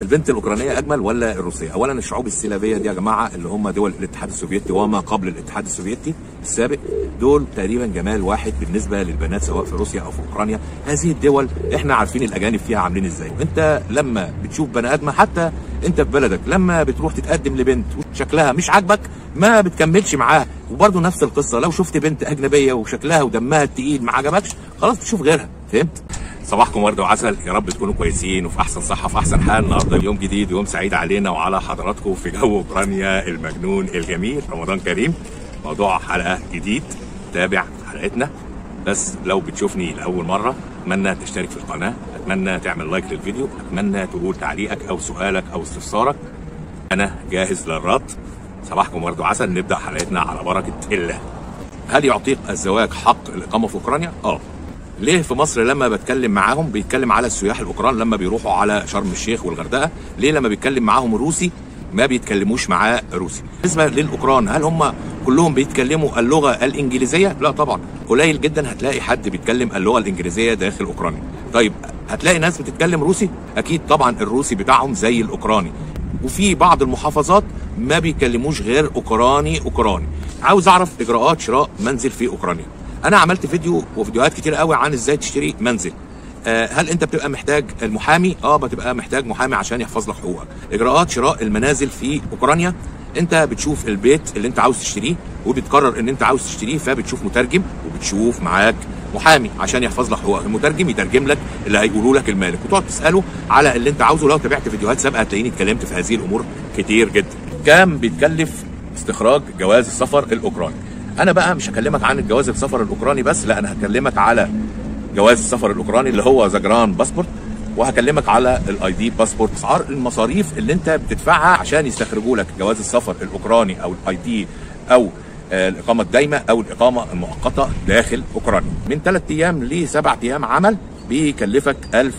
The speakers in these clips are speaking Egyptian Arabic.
البنت الاوكرانيه اجمل ولا الروسيه اولا الشعوب السلافيه دي يا جماعه اللي هم دول الاتحاد السوفيتي وما قبل الاتحاد السوفيتي السابق دول تقريبا جمال واحد بالنسبه للبنات سواء في روسيا او في اوكرانيا هذه الدول احنا عارفين الاجانب فيها عاملين ازاي انت لما بتشوف بني ادمه حتى انت في بلدك لما بتروح تتقدم لبنت وشكلها مش عاجبك ما بتكملش معاها وبرده نفس القصه لو شفت بنت اجنبيه وشكلها ودمها التقيل ما عجبكش خلاص تشوف غيرها فهمت صباحكم ورد وعسل يا رب تكونوا كويسين وفي احسن صحه في احسن حال النهارده يوم جديد ويوم سعيد علينا وعلى حضراتكم في جو اوكرانيا المجنون الجميل رمضان كريم موضوع حلقه جديد تابع حلقتنا بس لو بتشوفني لاول مره اتمنى تشترك في القناه اتمنى تعمل لايك للفيديو اتمنى تقول تعليقك او سؤالك او استفسارك انا جاهز للرد صباحكم ورد وعسل نبدا حلقتنا على بركه الله هل يعطيك الزواج حق الاقامه في اوكرانيا اه ليه في مصر لما بتكلم معاهم بيتكلم على السياح الاوكران لما بيروحوا على شرم الشيخ والغردقه ليه لما بيتكلم معاهم روسي ما بيتكلموش معاه روسي بالنسبه للاوكران هل هم كلهم بيتكلموا اللغه الانجليزيه لا طبعا قليل جدا هتلاقي حد بيتكلم اللغه الانجليزيه داخل اوكرانيا طيب هتلاقي ناس بتتكلم روسي اكيد طبعا الروسي بتاعهم زي الاوكراني وفي بعض المحافظات ما بيكلموش غير اوكراني اوكراني عاوز اعرف اجراءات شراء منزل في اوكرانيا انا عملت فيديو وفيديوهات كتير قوي عن ازاي تشتري منزل آه هل انت بتبقى محتاج المحامي اه بتبقى محتاج محامي عشان يحفظ لك حقوقك اجراءات شراء المنازل في اوكرانيا انت بتشوف البيت اللي انت عاوز تشتريه وبتقرر ان انت عاوز تشتريه فبتشوف مترجم وبتشوف معاك محامي عشان يحفظ لك حقوقك المترجم يترجم لك اللي هيقولوا لك المالك وتقعد تساله على اللي انت عاوزه لو تابعت فيديوهات سابقه هتلاقيني اتكلمت في هذه الامور كتير جدا كام بيتكلف استخراج جواز السفر الاوكراني انا بقى مش هكلمك عن الجواز السفر الاوكراني بس لا انا هكلمك على جواز السفر الاوكراني اللي هو ذا جران باسبورت وهكلمك على الاي دي باسبورت اسعار المصاريف اللي انت بتدفعها عشان يستخرجوا لك جواز السفر الاوكراني او الاي دي او الاقامه الدايمه او الاقامه المؤقته داخل اوكرانيا من ثلاث ايام لسبع ايام عمل بيكلفك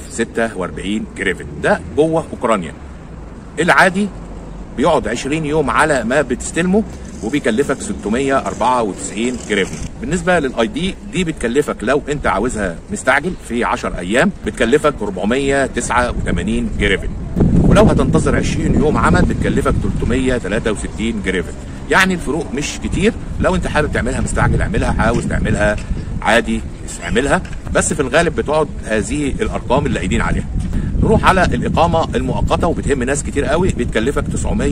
1046 جريفن ده جوه اوكرانيا العادي بيقعد 20 يوم على ما بتستلمه وبيكلفك 694 جريفن بالنسبه للاي دي دي بتكلفك لو انت عاوزها مستعجل في 10 ايام بتكلفك 489 جريفن ولو هتنتظر 20 يوم عمل بتكلفك 363 جريفن يعني الفروق مش كتير لو انت حابب تعملها مستعجل اعملها عاوز تعملها عادي اعملها بس في الغالب بتقعد هذه الارقام اللي قايلين عليها نروح على الاقامه المؤقته وبتهم ناس كتير قوي بتكلفك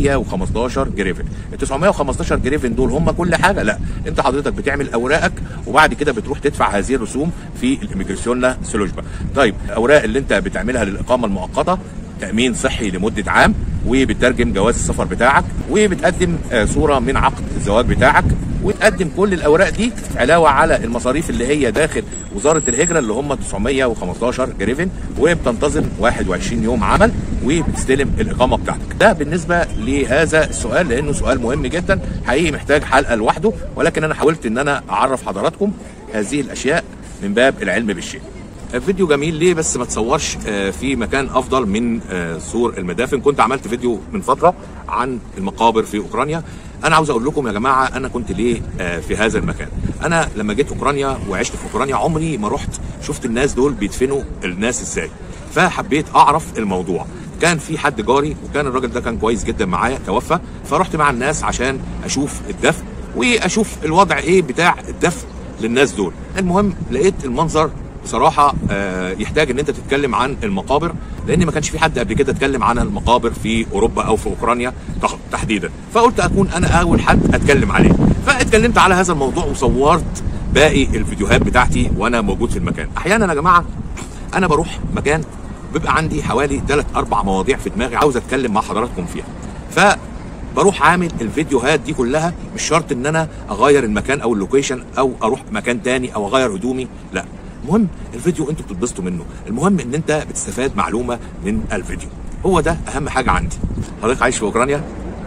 915 جريفن ال 915 جريفن دول هم كل حاجه لا انت حضرتك بتعمل اوراقك وبعد كده بتروح تدفع هذه الرسوم في الاميجراسيون سلوجبا طيب الاوراق اللي انت بتعملها للاقامه المؤقته تامين صحي لمده عام وبتترجم جواز السفر بتاعك وبتقدم صوره من عقد الزواج بتاعك وتقدم كل الاوراق دي علاوه على المصاريف اللي هي داخل وزاره الهجره اللي هم 915 جريفن وبتنتظر 21 يوم عمل وبتستلم الاقامه بتاعتك ده بالنسبه لهذا السؤال لانه سؤال مهم جدا حقيقي محتاج حلقه لوحده ولكن انا حاولت ان انا اعرف حضراتكم هذه الاشياء من باب العلم بالشيء الفيديو جميل ليه بس ما تصورش في مكان افضل من سور المدافن كنت عملت فيديو من فتره عن المقابر في اوكرانيا انا عاوز اقول لكم يا جماعه انا كنت ليه في هذا المكان انا لما جيت اوكرانيا وعشت في اوكرانيا عمري ما رحت شفت الناس دول بيدفنوا الناس ازاي فحبيت اعرف الموضوع كان في حد جاري وكان الراجل ده كان كويس جدا معايا توفى فرحت مع الناس عشان اشوف الدفن واشوف الوضع ايه بتاع الدفن للناس دول المهم لقيت المنظر بصراحه يحتاج ان انت تتكلم عن المقابر لان ما كانش في حد قبل كده اتكلم عن المقابر في اوروبا او في اوكرانيا تحديدا فقلت اكون انا اول حد اتكلم عليه فاتكلمت على هذا الموضوع وصورت باقي الفيديوهات بتاعتي وانا موجود في المكان احيانا يا جماعه انا بروح مكان بيبقى عندي حوالي ثلاث اربع مواضيع في دماغي عاوز اتكلم مع حضراتكم فيها ف بروح عامل الفيديوهات دي كلها مش شرط ان انا اغير المكان او اللوكيشن او اروح مكان تاني او اغير هدومي لا المهم الفيديو انتوا بتتبسطوا منه المهم ان انت بتستفاد معلومه من الفيديو هو ده اهم حاجه عندي حضرتك عايش في اوكرانيا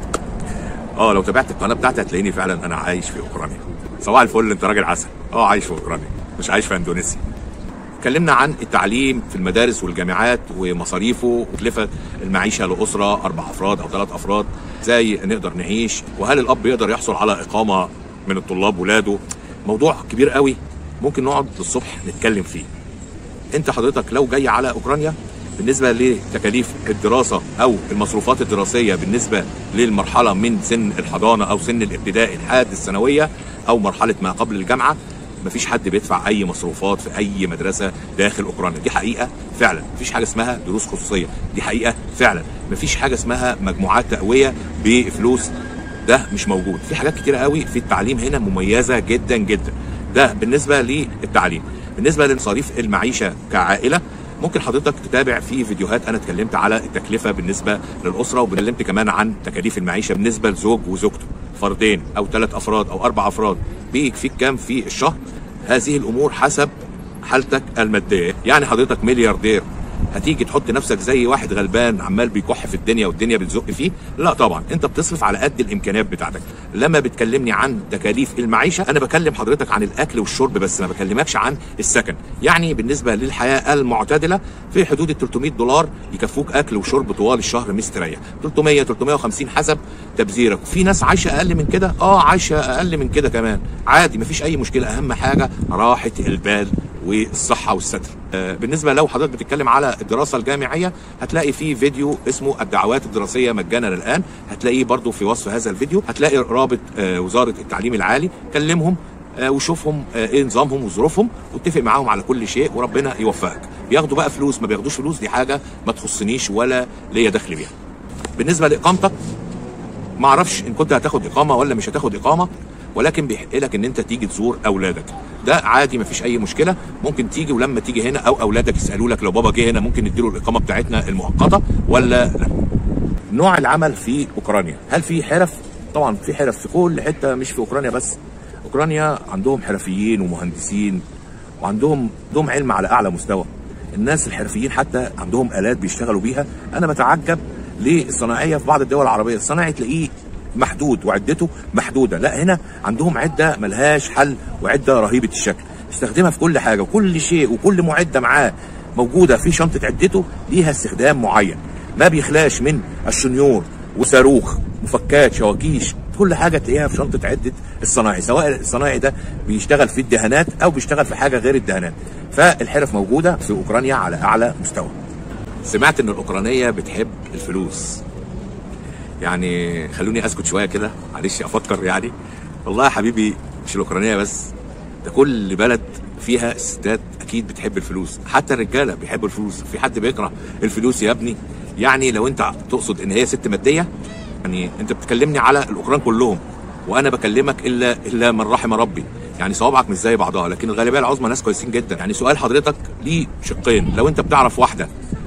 اه لو تابعت القناه بتاعتي هتلاقيني فعلا انا عايش في اوكرانيا صباح الفل انت راجل عسل اه عايش في اوكرانيا مش عايش في اندونيسيا اتكلمنا عن التعليم في المدارس والجامعات ومصاريفه وتكلفه المعيشه لاسره اربع افراد او ثلاث افراد ازاي نقدر نعيش وهل الاب يقدر يحصل على اقامه من الطلاب ولاده موضوع كبير قوي ممكن نقعد للصبح نتكلم فيه انت حضرتك لو جاي على اوكرانيا بالنسبه لتكاليف الدراسه او المصروفات الدراسيه بالنسبه للمرحله من سن الحضانه او سن الابتدائي لحد الثانويه او مرحله ما قبل الجامعه مفيش حد بيدفع اي مصروفات في اي مدرسه داخل اوكرانيا دي حقيقه فعلا مفيش حاجه اسمها دروس خصوصيه دي حقيقه فعلا مفيش حاجه اسمها مجموعات تقويه بفلوس ده مش موجود في حاجات كتيره قوي في التعليم هنا مميزه جدا جدا ده بالنسبه للتعليم بالنسبه لمصاريف المعيشه كعائله ممكن حضرتك تتابع في فيديوهات انا اتكلمت على التكلفه بالنسبه للاسره واتكلمت كمان عن تكاليف المعيشه بالنسبه لزوج وزوجته فردين او ثلاث افراد او اربع افراد بيكفيك كام في الشهر هذه الامور حسب حالتك الماديه يعني حضرتك ملياردير هتيجي تحط نفسك زي واحد غلبان عمال بيكح في الدنيا والدنيا بتزق فيه لا طبعا انت بتصرف على قد الامكانيات بتاعتك لما بتكلمني عن تكاليف المعيشه انا بكلم حضرتك عن الاكل والشرب بس ما بكلمكش عن السكن يعني بالنسبه للحياه المعتدله في حدود ال 300 دولار يكفوك اكل وشرب طوال الشهر مستريح 300 350 حسب تبذيرك في ناس عايشه اقل من كده اه عايشه اقل من كده كمان عادي مفيش اي مشكله اهم حاجه راحه البال والصحه والستر آه، بالنسبه لو حضرتك بتتكلم على الدراسه الجامعيه هتلاقي في فيديو اسمه الدعوات الدراسيه مجانا الان هتلاقيه برضو في وصف هذا الفيديو هتلاقي رابط آه، وزاره التعليم العالي كلمهم آه، وشوفهم آه، ايه نظامهم وظروفهم واتفق معاهم على كل شيء وربنا يوفقك بياخدوا بقى فلوس ما بياخدوش فلوس دي حاجه ما تخصنيش ولا ليا دخل بيها بالنسبه لاقامتك ما اعرفش ان كنت هتاخد اقامه ولا مش هتاخد اقامه ولكن بيحق لك ان انت تيجي تزور اولادك ده عادي ما فيش اي مشكله ممكن تيجي ولما تيجي هنا او اولادك يسالوا لك لو بابا جه هنا ممكن نديله الاقامه بتاعتنا المؤقته ولا لا نوع العمل في اوكرانيا هل في حرف طبعا في حرف في كل حته مش في اوكرانيا بس اوكرانيا عندهم حرفيين ومهندسين وعندهم عندهم علم على اعلى مستوى الناس الحرفيين حتى عندهم الات بيشتغلوا بيها انا بتعجب للصناعيه في بعض الدول العربيه الصناعي تلاقيه محدود وعدته محدوده لا هنا عندهم عده ملهاش حل وعده رهيبه الشكل يستخدمها في كل حاجه وكل شيء وكل معده معاه موجوده في شنطه عدته ليها استخدام معين ما بيخلاش من الشنيور وصاروخ مفكات شواكيش كل حاجه تلاقيها في شنطه عده الصناعي سواء الصناعي ده بيشتغل في الدهانات او بيشتغل في حاجه غير الدهانات فالحرف موجوده في اوكرانيا على اعلى مستوى سمعت ان الاوكرانيه بتحب الفلوس يعني خلوني اسكت شويه كده معلش افكر يعني والله يا حبيبي مش الاوكرانيه بس ده كل بلد فيها الستات اكيد بتحب الفلوس حتى الرجاله بيحبوا الفلوس في حد بيكره الفلوس يا ابني يعني لو انت تقصد ان هي ست ماديه يعني انت بتكلمني على الاوكران كلهم وانا بكلمك الا الا من رحم ربي يعني صوابعك مش زي بعضها لكن الغالبيه العظمى ناس كويسين جدا يعني سؤال حضرتك ليه شقين لو انت بتعرف واحده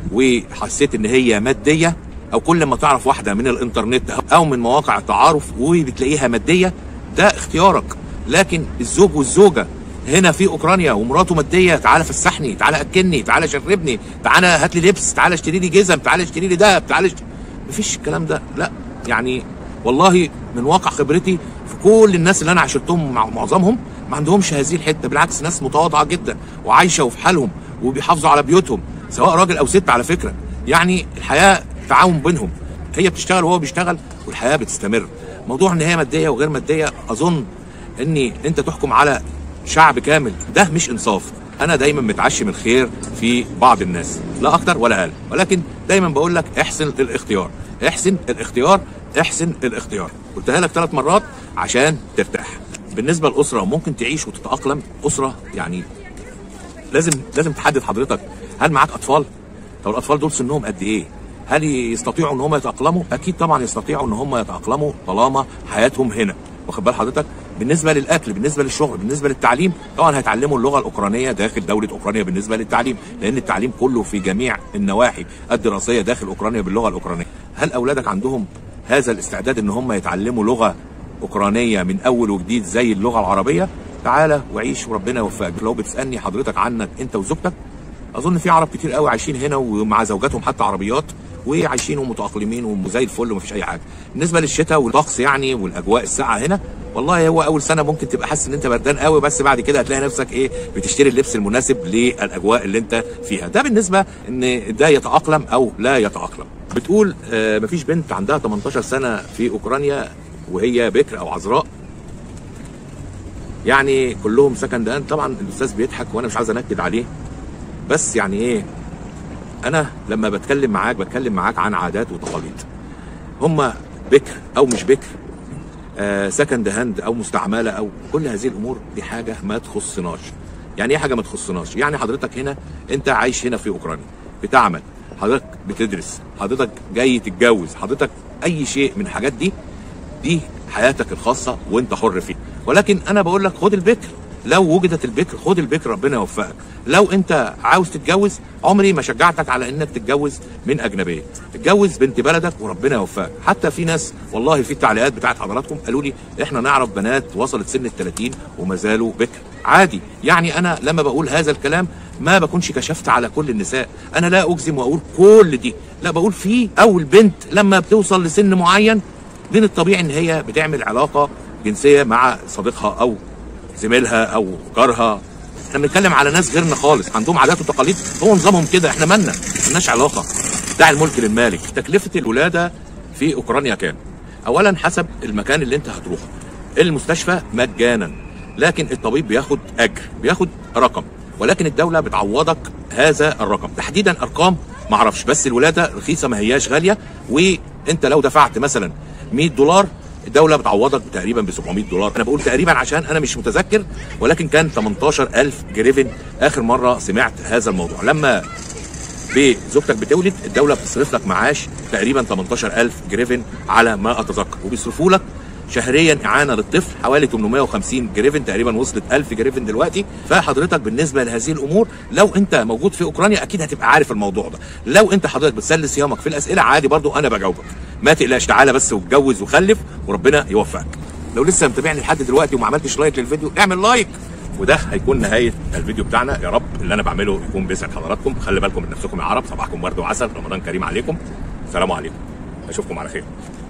وحسيت ان هي ماديه او كل ما تعرف واحده من الانترنت او من مواقع التعارف وبتلاقيها ماديه ده اختيارك لكن الزوج والزوجه هنا في اوكرانيا ومراته ماديه تعالى فسحني تعالى اكلني تعالى شربني تعالى هات لي لبس تعالى اشتري لي جزم تعالى اشتري لي دهب تعالى اشتري... مفيش الكلام ده لا يعني والله من واقع خبرتي في كل الناس اللي انا عاشرتهم مع معظمهم ما عندهمش هذه الحته بالعكس ناس متواضعه جدا وعايشه وفي حالهم وبيحافظوا على بيوتهم سواء راجل او ست على فكره يعني الحياه تعاون بينهم هي بتشتغل وهو بيشتغل والحياه بتستمر موضوع ان هي ماديه وغير ماديه اظن ان انت تحكم على شعب كامل ده مش انصاف انا دايما متعشم الخير في بعض الناس لا اكتر ولا اقل ولكن دايما بقول لك احسن الاختيار احسن الاختيار احسن الاختيار قلتها لك ثلاث مرات عشان ترتاح بالنسبه للاسره ممكن تعيش وتتاقلم اسره يعني لازم لازم تحدد حضرتك هل معاك اطفال طب الاطفال دول سنهم قد ايه هل يستطيعوا ان هم يتاقلموا اكيد طبعا يستطيعوا ان هم يتاقلموا طالما حياتهم هنا واخد بال حضرتك بالنسبه للاكل بالنسبه للشغل بالنسبه للتعليم طبعا هيتعلموا اللغه الاوكرانيه داخل دوله اوكرانيا بالنسبه للتعليم لان التعليم كله في جميع النواحي الدراسيه داخل اوكرانيا باللغه الاوكرانيه هل اولادك عندهم هذا الاستعداد ان هم يتعلموا لغه اوكرانيه من اول وجديد زي اللغه العربيه تعالى وعيش وربنا يوفقك لو بتسالني حضرتك عنك انت وزوجتك اظن في عرب كتير قوي عايشين هنا ومع زوجاتهم حتى عربيات وعايشين ومتاقلمين وزي الفل ومفيش اي حاجه بالنسبه للشتاء والطقس يعني والاجواء الساقعه هنا والله هو اول سنه ممكن تبقى حاسس ان انت بردان قوي بس بعد كده هتلاقي نفسك ايه بتشتري اللبس المناسب للاجواء اللي انت فيها ده بالنسبه ان ده يتاقلم او لا يتاقلم بتقول آه مفيش بنت عندها 18 سنه في اوكرانيا وهي بكر او عذراء يعني كلهم سكند هاند طبعا الاستاذ بيضحك وانا مش عايز انكد عليه بس يعني ايه انا لما بتكلم معاك بتكلم معاك عن عادات وتقاليد هم بكر او مش بكر آه سكند هاند او مستعمله او كل هذه الامور دي حاجه ما تخصناش يعني ايه حاجه ما تخصناش يعني حضرتك هنا انت عايش هنا في اوكرانيا بتعمل حضرتك بتدرس حضرتك جاي تتجوز حضرتك اي شيء من الحاجات دي دي حياتك الخاصه وانت حر فيها ولكن انا بقول لك خد البكر لو وجدت البكر خد البكر ربنا يوفقك لو انت عاوز تتجوز عمري ما شجعتك على انك تتجوز من اجنبيه اتجوز بنت بلدك وربنا يوفقك حتى في ناس والله في التعليقات بتاعت حضراتكم قالوا لي احنا نعرف بنات وصلت سن ال 30 وما زالوا بكر عادي يعني انا لما بقول هذا الكلام ما بكونش كشفت على كل النساء انا لا اجزم واقول كل دي لا بقول في اول بنت لما بتوصل لسن معين من الطبيعي ان هي بتعمل علاقه جنسيه مع صديقها او زميلها او جارها احنا بنتكلم على ناس غيرنا خالص عندهم عادات وتقاليد هو نظامهم كده احنا مالنا مالناش علاقه بتاع الملك للمالك تكلفه الولاده في اوكرانيا كام اولا حسب المكان اللي انت هتروحه المستشفى مجانا لكن الطبيب بياخد اجر بياخد رقم ولكن الدوله بتعوضك هذا الرقم تحديدا ارقام ما اعرفش بس الولاده رخيصه ما هياش غاليه وانت لو دفعت مثلا 100 دولار الدوله بتعوضك تقريبا ب 700 دولار انا بقول تقريبا عشان انا مش متذكر ولكن كان 18000 جريفن اخر مره سمعت هذا الموضوع لما بزوجتك بتولد الدوله بتصرف لك معاش تقريبا 18000 جريفن على ما اتذكر وبيصرفوا لك شهريا اعانه للطفل حوالي 850 جريفن تقريبا وصلت 1000 جريفن دلوقتي فحضرتك بالنسبه لهذه الامور لو انت موجود في اوكرانيا اكيد هتبقى عارف الموضوع ده لو انت حضرتك بتسلي صيامك في الاسئله عادي برضو انا بجاوبك ما تقلقش تعالى بس واتجوز وخلف وربنا يوفقك لو لسه متابعني لحد دلوقتي وما عملتش لايك للفيديو اعمل لايك وده هيكون نهايه الفيديو بتاعنا يا رب اللي انا بعمله يكون بيسعد حضراتكم خلي بالكم من نفسكم يا عرب صباحكم ورد وعسل رمضان كريم عليكم السلام عليكم اشوفكم على خير